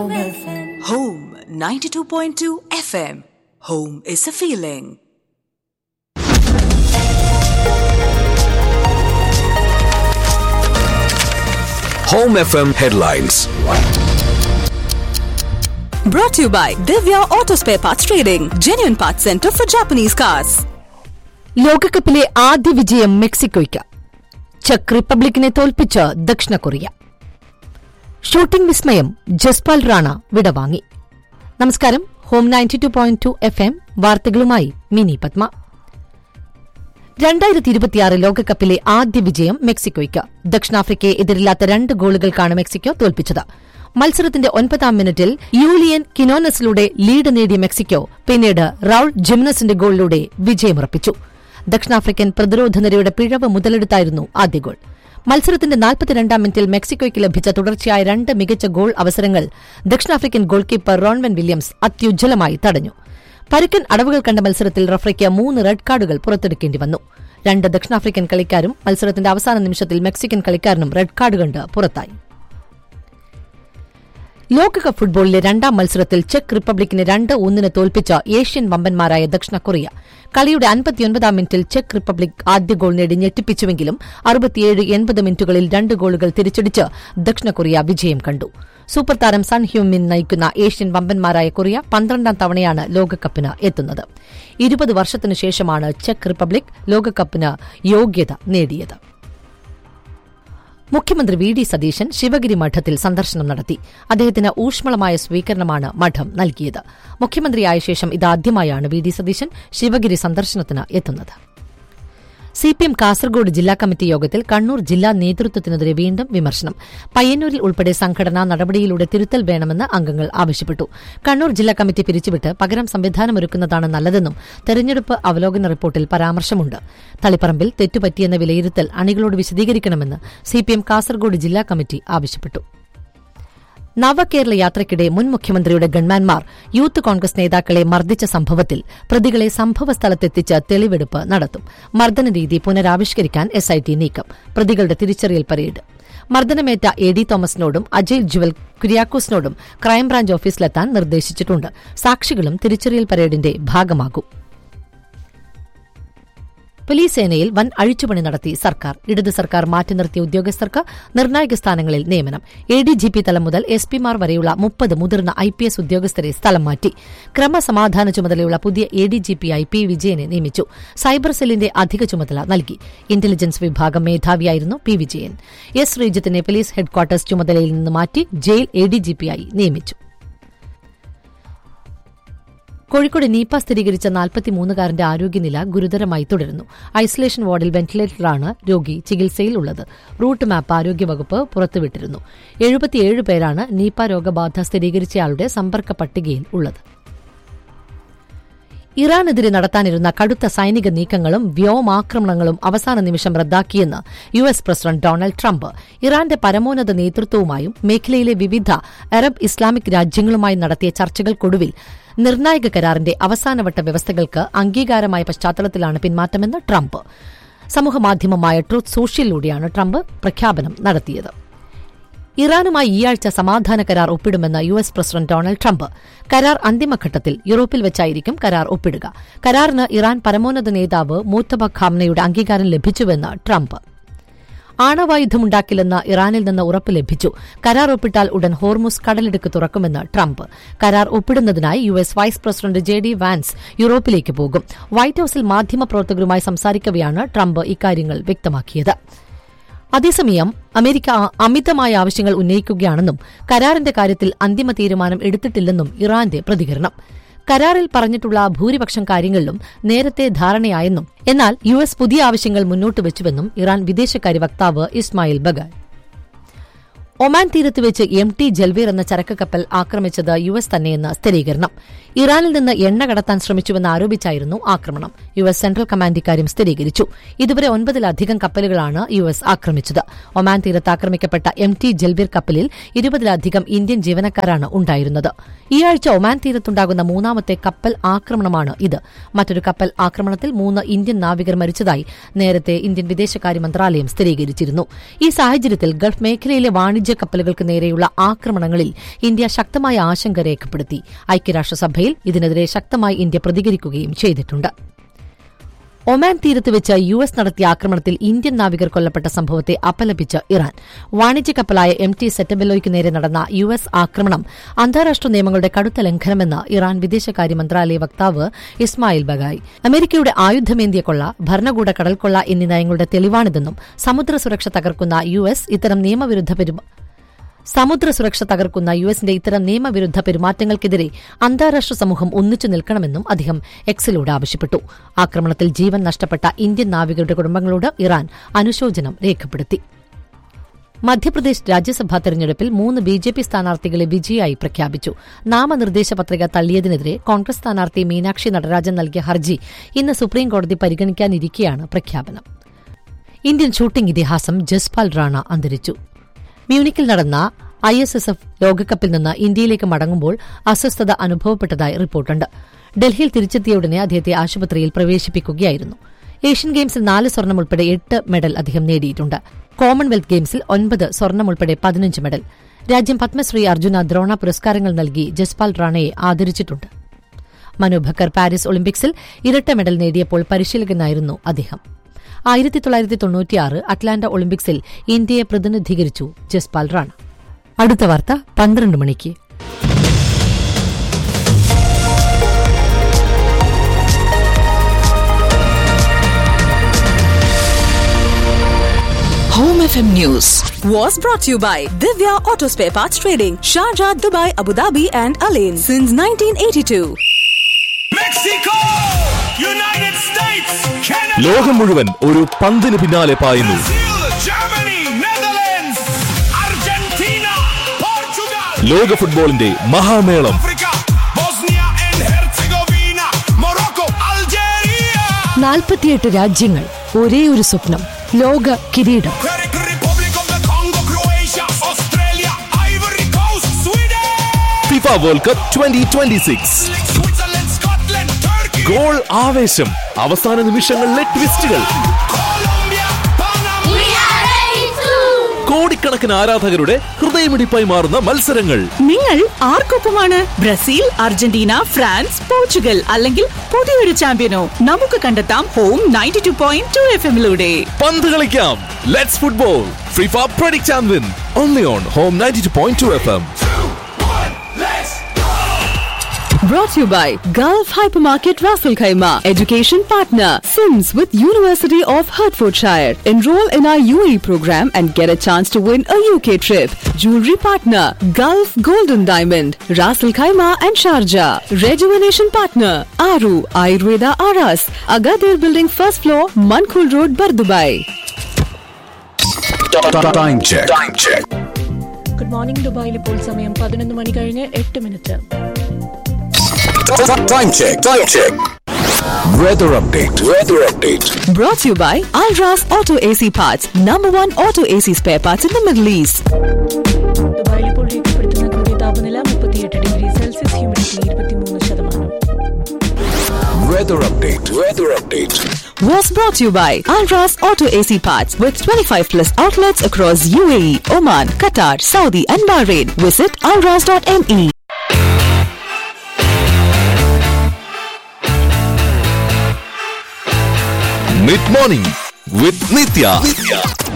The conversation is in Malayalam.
Home FM. Home 92.2 FM. Home is a feeling. Home FM headlines. Brought to you by Divya Auto Spare Parts Trading, genuine parts center for Japanese cars. ലോകകപ്പിലെ ആദ്യ വിജയം മെക്സിക്കോയ്ക്ക് ചെക്ക് റിപ്പബ്ലിക്കിനെ തോൽപ്പിച്ച് ദക്ഷിണ കൊറിയ ഷൂട്ടിംഗ് വിസ്മയം ജസ്പാൽ റാണ വിടവാങ്ങി നമസ്കാരം home ninety two point two F M വാർത്തകളുമായി മിനി പത്മ രണ്ടായിരത്തി ഇരുപത്തിയാറ് ലോകകപ്പിലെ ആദ്യ വിജയം മെക്സിക്കോയ്ക്ക് ദക്ഷിണാഫ്രിക്കയെ എതിരില്ലാത്ത രണ്ട് ഗോളുകൾക്കാണ് മെക്സിക്കോ തോൽപ്പിച്ചത് മത്സരത്തിന്റെ ഒൻപതാം മിനിറ്റിൽ യൂലിയൻ കിനോനസിലൂടെ ലീഡ് നേടിയ മെക്സിക്കോ പിന്നീട് റൌൾ ജിംനസിന്റെ ഗോളിലൂടെ വിജയമുറപ്പിച്ചു ദക്ഷിണാഫ്രിക്കൻ പ്രതിരോധ നിരയുടെ പിഴവ് മുതലെടുത്തായിരുന്നു ആദ്യ ഗോൾ മത്സരത്തിന്റെ നാൽപ്പത്തിരണ്ടാം മിനിറ്റിൽ മെക്സിക്കോയ്ക്ക് ലഭിച്ച തുടർച്ചയായ രണ്ട് മികച്ച ഗോൾ അവസരങ്ങൾ ദക്ഷിണാഫ്രിക്കൻ ഗോൾ കീപ്പർ റോൺവൻ വില്യംസ് അത്യുജ്വലമായി തടഞ്ഞു പരുക്കൻ അടവുകൾ കണ്ട മത്സരത്തിൽ റഫറിക്ക് മൂന്ന് റെഡ് കാർഡുകൾ പുറത്തെടുക്കേണ്ടി വന്നു രണ്ട് ദക്ഷിണാഫ്രിക്കൻ കളിക്കാരും മത്സരത്തിന്റെ അവസാന നിമിഷത്തിൽ മെക്സിക്കൻ കളിക്കാരനും റെഡ് കാർഡ് കണ്ട് പുറത്തായി ലോകകപ്പ് ഫുട്ബോളിലെ രണ്ടാം മത്സരത്തിൽ ചെക്ക് റിപ്പബ്ലിക്കിനെ രണ്ട് ഒന്നിന് തോൽപ്പിച്ച ഏഷ്യൻ വമ്പന്മാരായ ദക്ഷിണ കൊറിയ കളിയുടെ അൻപത്തിയൊൻപതാം മിനിറ്റിൽ ചെക്ക് റിപ്പബ്ലിക് ആദ്യ ഗോൾ നേടി ഞെട്ടിപ്പിച്ചുവെങ്കിലും അറുപത്തിയേഴ് എൺപത് മിനിറ്റുകളിൽ രണ്ട് ഗോളുകൾ തിരിച്ചടിച്ച് ദക്ഷിണ കൊറിയ വിജയം കണ്ടു സൂപ്പർ താരം സൺ ഹ്യൂമിൻ നയിക്കുന്ന ഏഷ്യൻ വമ്പന്മാരായ കൊറിയ പന്ത്രണ്ടാം തവണയാണ് ലോകകപ്പിന് എത്തുന്നത് ഇരുപത് വർഷത്തിനു ശേഷമാണ് ചെക്ക് റിപ്പബ്ലിക് ലോകകപ്പിന് യോഗ്യത നേടിയത് മുഖ്യമന്ത്രി വി ഡി സതീശൻ ശിവഗിരി മഠത്തിൽ സന്ദർശനം നടത്തി അദ്ദേഹത്തിന് ഊഷ്മളമായ സ്വീകരണമാണ് മഠം നൽകിയത് മുഖ്യമന്ത്രിയായ ശേഷം ഇതാദ്യമായാണ് വി ഡി സതീശൻ ശിവഗിരി സന്ദർശനത്തിന് എത്തുന്നത് സിപിഎം കാസർഗോഡ് ജില്ലാ കമ്മിറ്റി യോഗത്തിൽ കണ്ണൂർ ജില്ലാ നേതൃത്വത്തിനെതിരെ വീണ്ടും വിമർശനം പയ്യന്നൂരിൽ ഉൾപ്പെടെ സംഘടനാ നടപടിയിലൂടെ തിരുത്തൽ വേണമെന്ന് അംഗങ്ങൾ ആവശ്യപ്പെട്ടു കണ്ണൂർ ജില്ലാ കമ്മിറ്റി പിരിച്ചുവിട്ട് പകരം സംവിധാനമൊരുക്കുന്നതാണ് നല്ലതെന്നും തെരഞ്ഞെടുപ്പ് അവലോകന റിപ്പോർട്ടിൽ പരാമർശമുണ്ട് തളിപ്പറമ്പിൽ തെറ്റുപറ്റിയെന്ന വിലയിരുത്തൽ അണികളോട് വിശദീകരിക്കണമെന്ന് സിപിഎം കാസർഗോഡ് ജില്ലാ കമ്മിറ്റി ആവശ്യപ്പെട്ടു നവകേരള യാത്രയ്ക്കിടെ മുൻ മുഖ്യമന്ത്രിയുടെ ഗൺമാൻമാർ യൂത്ത് കോൺഗ്രസ് നേതാക്കളെ മർദ്ദിച്ച സംഭവത്തിൽ പ്രതികളെ സംഭവസ്ഥലത്തെത്തിച്ച് തെളിവെടുപ്പ് നടത്തും മർദ്ദന രീതി പുനരാവിഷ്കരിക്കാൻ എസ്ഐടി നീക്കം പ്രതികളുടെ തിരിച്ചറിയൽ പരേഡ് മർദ്ദനമേറ്റ എ ഡി തോമസിനോടും അജയ് ജുവൽ കുര്യാക്കോസിനോടും ക്രൈംബ്രാഞ്ച് ഓഫീസിലെത്താൻ നിർദ്ദേശിച്ചിട്ടുണ്ട് സാക്ഷികളും തിരിച്ചറിയൽ പരേഡിന്റെ ഭാഗമാകും പോലീസ് സേനയിൽ വൻ അഴിച്ചുപണി നടത്തി സർക്കാർ ഇടത് സർക്കാർ മാറ്റി നിർത്തിയ ഉദ്യോഗസ്ഥർക്ക് നിർണായക സ്ഥാനങ്ങളിൽ നിയമനം എ ഡി ജി പി തലം മുതൽ എസ് പിമാർ വരെയുള്ള മുപ്പത് മുതിർന്ന ഐ പി എസ് ഉദ്യോഗസ്ഥരെ സ്ഥലം മാറ്റി ക്രമസമാധാന ചുമതലയുള്ള പുതിയ എ ഡി ജി പിയായി പി വിജയനെ നിയമിച്ചു സൈബർ സെല്ലിന്റെ അധിക ചുമതല നൽകി ഇന്റലിജൻസ് വിഭാഗം മേധാവിയായിരുന്നു പി വിജയൻ എസ് ശ്രീജിത്തിനെ പോലീസ് ഹെഡ്ക്വാർട്ടേഴ്സ് ചുമതലയിൽ നിന്ന് മാറ്റി ജയിൽ എ ഡി ജി പിയായി നിയമിച്ചു കോഴിക്കോട് നീപ്പ സ്ഥിരീകരിച്ച നാൽപ്പത്തിമൂന്നുകാരന്റെ ആരോഗ്യനില ഗുരുതരമായി തുടരുന്നു ഐസൊലേഷൻ വാർഡിൽ വെന്റിലേറ്ററിലാണ് രോഗി ചികിത്സയിൽ ഉള്ളത് റൂട്ട് മാപ്പ് ആരോഗ്യവകുപ്പ് പുറത്തുവിട്ടിരുന്നു എഴുപത്തിയേഴ് പേരാണ് നീപ്പ രോഗബാധ സ്ഥിരീകരിച്ചയാളുടെ സമ്പർക്ക പട്ടികയിൽ ഉള്ളത് ഇറാനെതിരെ നടത്താനിരുന്ന കടുത്ത സൈനിക നീക്കങ്ങളും വ്യോമാക്രമണങ്ങളും അവസാന നിമിഷം റദ്ദാക്കിയെന്ന് U S president Donald Trump ഇറാന്റെ പരമോന്നത നേതൃത്വവുമായും മേഖലയിലെ വിവിധ അറബ് ഇസ്ലാമിക് രാജ്യങ്ങളുമായി നടത്തിയ ചർച്ചകൾക്കൊടുവിൽ നിർണായക കരാറിന്റെ അവസാനവട്ട വ്യവസ്ഥകൾക്ക് അംഗീകാരമായ പശ്ചാത്തലത്തിലാണ് പിന്മാറ്റമെന്ന് ട്രംപ് സമൂഹമാധ്യമമായ ട്രൂത്ത് സോഷ്യലിലൂടെയാണ് ട്രംപ് പ്രഖ്യാപനം നടത്തിയത് ഇറാനുമായി ഈയാഴ്ച സമാധാന കരാർ ഒപ്പിടുമെന്ന് U S president Donald Trump കരാർ അന്തിമഘട്ടത്തിൽ യൂറോപ്പിൽ വെച്ചായിരിക്കും കരാർ ഒപ്പിടുക കരാറിന് ഇറാൻ പരമോന്നത നേതാവ് മൂത്തബ ഖാംനയുടെ അംഗീകാരം ലഭിച്ചുവെന്ന് ട്രംപ് ആണവായുധമുണ്ടാക്കില്ലെന്ന് ഇറാനിൽ നിന്ന് ഉറപ്പ് ലഭിച്ചു കരാർ ഒപ്പിട്ടാൽ ഉടൻ ഹോർമുസ് കടലിടുക്ക് തുറക്കുമെന്ന് ട്രംപ് കരാർ ഒപ്പിടുന്നതിനായി U S vice president J D Vance യൂറോപ്പിലേക്ക് പോകും വൈറ്റ് ഹൌസിൽ മാധ്യമപ്രവർത്തകരുമായി സംസാരിക്കവെയാണ് ട്രംപ് ഇക്കാര്യങ്ങൾ വ്യക്തമാക്കിയത് അതേസമയം അമേരിക്ക അമിതമായ ആവശ്യങ്ങൾ ഉന്നയിക്കുകയാണെന്നും കരാറിന്റെ കാര്യത്തിൽ അന്തിമ തീരുമാനം എടുത്തിട്ടില്ലെന്നും ഇറാന്റെ പ്രതികരണം കരാറിൽ പറഞ്ഞിട്ടുള്ള ഭൂരിപക്ഷം കാര്യങ്ങളിലും നേരത്തെ ധാരണയായെന്നും എന്നാൽ യു എസ് പുതിയ ആവശ്യങ്ങൾ മുന്നോട്ട് വെച്ചുവെന്നും ഇറാൻ വിദേശകാര്യ വക്താവ് ഇസ്മായിൽ ബഗാൻ ഒമാൻ തീരത്ത് വെച്ച് എം ടി ജൽവീർ എന്ന ചരക്ക് കപ്പൽ ആക്രമിച്ചത് യു എസ് തന്നെയെന്ന് സ്ഥിരീകരണം ഇറാനിൽ നിന്ന് എണ്ണ കടത്താൻ ശ്രമിച്ചുവെന്ന് ആരോപിച്ചായിരുന്നു ആക്രമണം യു എസ് സെൻട്രൽ കമാൻഡ് ഇക്കാര്യം സ്ഥിരീകരിച്ചു ഇതുവരെ ഒൻപതിലധികം കപ്പലുകളാണ് യു എസ് ആക്രമിച്ചത് ഒമാൻ തീരത്ത് ആക്രമിക്കപ്പെട്ട എം ടി ജൽവീർ കപ്പലിൽ ഇരുപതിലധികം ഇന്ത്യൻ ജീവനക്കാരാണ് ഉണ്ടായിരുന്നത് ഈ ആഴ്ച ഒമാൻ തീരത്തുണ്ടാകുന്ന മൂന്നാമത്തെ കപ്പൽ ആക്രമണമാണ് ഇത് മറ്റൊരു കപ്പൽ ആക്രമണത്തിൽ മൂന്ന് ഇന്ത്യൻ നാവികർ മരിച്ചതായി നേരത്തെ ഇന്ത്യൻ വിദേശകാര്യ മന്ത്രാലയം സ്ഥിരീകരിച്ചിരുന്നു ഈ സാഹചര്യത്തിൽ ഗൾഫ് മേഖലയിലെ വാണിജ്യ വാണിജ്യ കപ്പലുകൾക്ക് നേരെയുള്ള ആക്രമണങ്ങളിൽ ഇന്ത്യ ശക്തമായ ആശങ്ക രേഖപ്പെടുത്തി ഐക്യരാഷ്ട്രസഭയിൽ ഇതിനെതിരെ ശക്തമായി ഇന്ത്യ പ്രതികരിക്കുകയും ചെയ്തിട്ടുണ്ട് ഒമാൻ തീരത്ത് വെച്ച് യു എസ് നടത്തിയ ആക്രമണത്തിൽ ഇന്ത്യൻ നാവികർ കൊല്ലപ്പെട്ട സംഭവത്തെ അപലപിച്ച് ഇറാൻ വാണിജ്യ കപ്പലായ എം ടി സെറ്റബെലോയ്ക്ക് നേരെ നടന്ന യു എസ് ആക്രമണം അന്താരാഷ്ട്ര നിയമങ്ങളുടെ കടുത്ത ലംഘനമെന്ന് ഇറാൻ വിദേശകാര്യ മന്ത്രാലയ വക്താവ് ഇസ്മായിൽ ബഗായി അമേരിക്കയുടെ ആയുധമേന്തിയ കൊള്ള ഭരണകൂട കടൽക്കൊള്ള എന്നീ നയങ്ങളുടെ തെളിവാണിതെന്നും സമുദ്ര സുരക്ഷ തകർക്കുന്ന യു എസ് ഇത്തരം നിയമവിരുദ്ധ പെരുമാ സമുദ്ര സുരക്ഷ തകർക്കുന്ന യു എസിന്റെ ഇത്തരം നിയമവിരുദ്ധ പെരുമാറ്റങ്ങൾക്കെതിരെ അന്താരാഷ്ട്ര സമൂഹം ഒന്നിച്ചു നിൽക്കണമെന്നും അദ്ദേഹം എക്സിലൂടെ ആവശ്യപ്പെട്ടു ആക്രമണത്തിൽ ജീവൻ നഷ്ടപ്പെട്ട ഇന്ത്യൻ നാവികരുടെ കുടുംബങ്ങളോട് ഇറാൻ അനുശോചനം രേഖപ്പെടുത്തി മധ്യപ്രദേശ് രാജ്യസഭാ തെരഞ്ഞെടുപ്പിൽ മൂന്ന് ബി ജെ പി സ്ഥാനാർത്ഥികളെ വിജയിയായി പ്രഖ്യാപിച്ചു നാമനിർദ്ദേശ പത്രിക തള്ളിയതിനെതിരെ കോൺഗ്രസ് സ്ഥാനാർത്ഥി മീനാക്ഷി നടരാജൻ നൽകിയ ഹർജി ഇന്ന് സുപ്രീംകോടതി പരിഗണിക്കാനിരിക്കെയാണ് പ്രഖ്യാപനം ഇന്ത്യൻ ഷൂട്ടിംഗ് ഇതിഹാസം ജസ്പാൽ റാണ അന്തരിച്ചു മ്യൂണിക്കിൽ നടന്ന ഐ എസ് എസ് എഫ് ലോകകപ്പിൽ നിന്ന് ഇന്ത്യയിലേക്ക് മടങ്ങുമ്പോൾ അസ്വസ്ഥത അനുഭവപ്പെട്ടതായി റിപ്പോർട്ടുണ്ട് ഡൽഹിയിൽ തിരിച്ചെത്തിയ ഉടനെ അദ്ദേഹത്തെ ആശുപത്രിയിൽ പ്രവേശിപ്പിക്കുകയായിരുന്നു ഏഷ്യൻ ഗെയിംസിൽ നാല് സ്വർണം ഉൾപ്പെടെ എട്ട് മെഡൽ അദ്ദേഹം നേടിയിട്ടുണ്ട് കോമൺവെൽത്ത് ഗെയിംസിൽ ഒൻപത് സ്വർണം ഉൾപ്പെടെ പതിനഞ്ച് മെഡൽ രാജ്യം പത്മശ്രീ അർജുന ദ്രോണ പുരസ്കാരങ്ങൾ നൽകി ജസ്പാൽ റാണയെ ആദരിച്ചിട്ടുണ്ട് മനു ഭക്കർ പാരീസ് ഒളിമ്പിക്സിൽ ഇരട്ട മെഡൽ നേടിയപ്പോൾ പരിശീലകനായിരുന്നു അദ്ദേഹം ആയിരത്തി തൊള്ളായിരത്തി തൊണ്ണൂറ്റിയാറ് അറ്റ്ലാന്റ ഒളിമ്പിക്സിൽ ഇന്ത്യയെ പ്രതിനിധീകരിച്ചു ജസ്പാൽ റാണ അടുത്ത വാർത്ത പന്ത്രണ്ട് മണിക്ക് Home FM News was brought to you by Divya Auto Spare Parts Trading, Sharjah, Dubai, Abu Dhabi, and Alain since 1982. Mexico! United States! Canada! ലോകം മുഴുവൻ ഒരു പന്തിന് പിന്നാലെ പായുന്നു Brazil! Germany! Netherlands! Argentina! Portugal! ലോക ഫുട്ബോളിന്റെ മഹാമേളം Africa! Bosnia and Herzegovina! Morocco! Algeria! നാൽപ്പത്തിയെട്ട് രാജ്യങ്ങൾ ഒരേ ഒരു സ്വപ്നം ലോക കിരീടം Czech Republic of the Congo! Croatia! Australia! Ivory Coast! Sweden! FIFA world cup twenty twenty six Switzerland! Scotland! Turkey! Goal ആവേശം അവസാന നിമിഷങ്ങളിലെ ട്വിസ്റ്റുകൾ Colombia! Panama! കോടിക്കണക്കിന് ആരാധകരുടെ ഹൃദയമിടിപ്പായി മാറുന്ന മത്സരങ്ങൾ നിങ്ങൾ ആർക്കൊപ്പമാണ് ബ്രസീൽ അർജന്റീന ഫ്രാൻസ് പോർച്ചുഗൽ അല്ലെങ്കിൽ പുതിയൊരു ചാമ്പ്യനോ നമുക്ക് കണ്ടെത്താം home ninety two point two F എമ്മിലൂടെ പന്ത് കളിക്കാം let's football FIFA predict champion win only on home ninety two point two F M Brought to you by Gulf Hypermarket Raffle Khaima, education partner, Sims with University of Hertfordshire. Enroll in our UAE program and get a chance to win a UK trip. Jewelry partner, Gulf Golden Diamond, Raffle Khaima and Sharjah. Rejuvenation partner, Aru Ayurveda Aras, Agadir Building first floor, Mankul Road, Bardubai. Time check time check good morning ദുബായിൽ ഇപ്പോൾ സമയം പതിനൊന്ന് മണി കഴിഞ്ഞ് എട്ട് മിനിറ്റ് time check time check weather update weather update Brought to you by Alras Auto AC Parts, number one auto AC spare parts in the Middle East. ദുബായിൽ ഇപ്പോൾ രേഖപ്പെടുത്തുന്ന കൂടിയ താപനില മുപ്പത്തിയെട്ട് ഡിഗ്രി സെൽഷ്യസ് ഹ്യൂമിഡിറ്റി ഇരുപത്തിമൂന്ന് ശതമാനം weather update weather update Was brought to you by Alras Auto AC Parts with 25 plus outlets across UAE, Oman, Qatar, Saudi, and Bahrain. Visit alras.me. Mid morning with Nithya